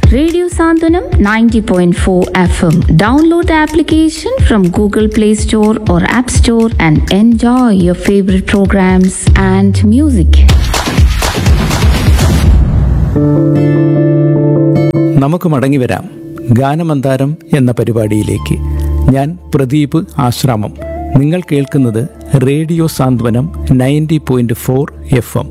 Radio Sandhanam 90.4 FM. Download the application from Google Play Store or App Store and enjoy your favorite programs and music. നമുക്ക് മടങ്ങി വരാം ഗാനമന്താരം എന്ന പരിപാടിയിലേക്ക് ഞാൻ പ്രദീപ് ആശ്രാമം നിങ്ങൾ കേൾക്കുന്നത് radio Santhwanam ninety point four F M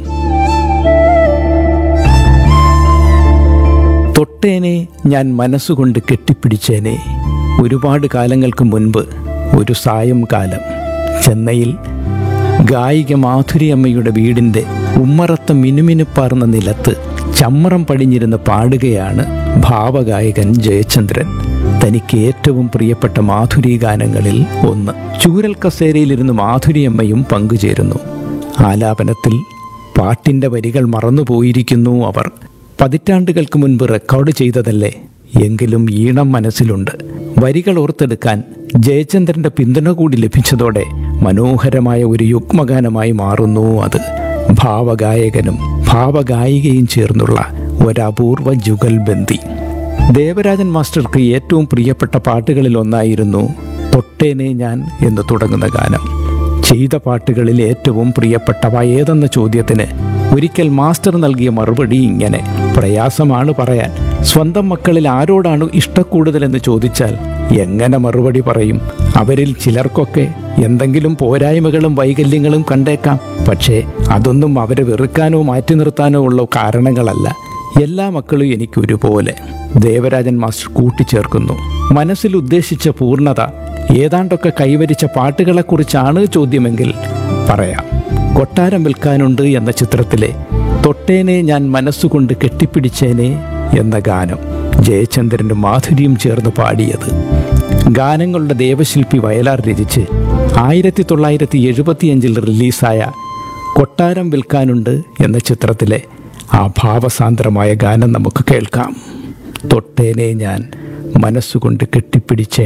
തൊട്ടേനെ ഞാൻ മനസ്സുകൊണ്ട് കെട്ടിപ്പിടിച്ചേനെ ഒരുപാട് കാലങ്ങൾക്ക് മുൻപ് ഒരു സായം കാലം ചെന്നൈയിൽ ഗായിക മാധുരിയമ്മയുടെ വീടിൻ്റെ ഉമ്മറത്ത മിനുമിനുപ്പാർന്ന നിലത്ത് ചമ്മറം പടിഞ്ഞിരുന്ന് പാടുകയാണ് ഭാവഗായകൻ ജയചന്ദ്രൻ തനിക്ക് ഏറ്റവും പ്രിയപ്പെട്ട മാധുരി ഗാനങ്ങളിൽ ഒന്ന് ചൂരൽ കസേരയിലിരുന്ന് മാധുരിയമ്മയും പങ്കുചേരുന്നു ആലാപനത്തിൽ പാട്ടിൻ്റെ വരികൾ മറന്നുപോയിരിക്കുന്നു അവർ പതിറ്റാണ്ടുകൾക്ക് മുൻപ് റെക്കോർഡ് ചെയ്തതല്ലേ എങ്കിലും ഈണം മനസ്സിലുണ്ട് വരികൾ ഓർത്തെടുക്കാൻ ജയചന്ദ്രന്റെ പിന്തുണ കൂടി ലഭിച്ചതോടെ മനോഹരമായ ഒരു യുഗ്മഗാനമായി മാറുന്നു അത് ഭാവഗായകനും ഭാവഗായികയും ചേർന്നുള്ള ഒരപൂർവ ജുഗൽബന്ദി ദേവരാജൻ മാസ്റ്റർക്ക് ഏറ്റവും പ്രിയപ്പെട്ട പാട്ടുകളിൽ ഒന്നായിരുന്നു തൊട്ടേനെ ഞാൻ എന്ന് തുടങ്ങുന്ന ഗാനം ചെയ്ത പാട്ടുകളിൽ ഏറ്റവും പ്രിയപ്പെട്ടവ ഏതെന്ന ചോദ്യത്തിന് ഒരിക്കൽ മാസ്റ്റർ നൽകിയ മറുപടി ഇങ്ങനെ പ്രയാസമാണ് പറയാൻ സ്വന്തം മക്കളിൽ ആരോടാണ് ഇഷ്ടക്കൂടുതലെന്ന് ചോദിച്ചാൽ എങ്ങനെ മറുപടി പറയും അവരിൽ ചിലർക്കൊക്കെ എന്തെങ്കിലും പോരായ്മകളും വൈകല്യങ്ങളും കണ്ടേക്കാം പക്ഷേ അതൊന്നും അവരെ വെറുക്കാനോ മാറ്റി നിർത്താനോ ഉള്ള കാരണങ്ങളല്ല എല്ലാ മക്കളും എനിക്ക് ഒരുപോലെ ദേവരാജൻ മാസ്റ്റർ കൂട്ടിച്ചേർക്കുന്നു മനസ്സിൽ ഉദ്ദേശിച്ച പൂർണ്ണത ഏതാണ്ടൊക്കെ കൈവരിച്ച പാട്ടുകളെക്കുറിച്ചാണ് ചോദ്യമെങ്കിൽ പറയാം കൊട്ടാരം വിൽക്കാനുണ്ട് എന്ന ചിത്രത്തിലെ തൊട്ടേനെ ഞാൻ മനസ്സുകൊണ്ട് കെട്ടിപ്പിടിച്ചേനെ എന്ന ഗാനം ജയചന്ദ്രൻ്റെ മാധുര്യം ചേർന്ന് പാടിയത് ഗാനങ്ങളുടെ ദേവശില്പി വയലാർ രചിച്ച് ആയിരത്തി തൊള്ളായിരത്തി എഴുപത്തിയഞ്ചിൽ റിലീസായ കൊട്ടാരം വിൽക്കാനുണ്ട് എന്ന ചിത്രത്തിലെ ആ ഭാവസാന്ദ്രമായ ഗാനം നമുക്ക് കേൾക്കാം തൊട്ടേനെ ഞാൻ മനസ്സുകൊണ്ട് കെട്ടിപ്പിടിച്ചേ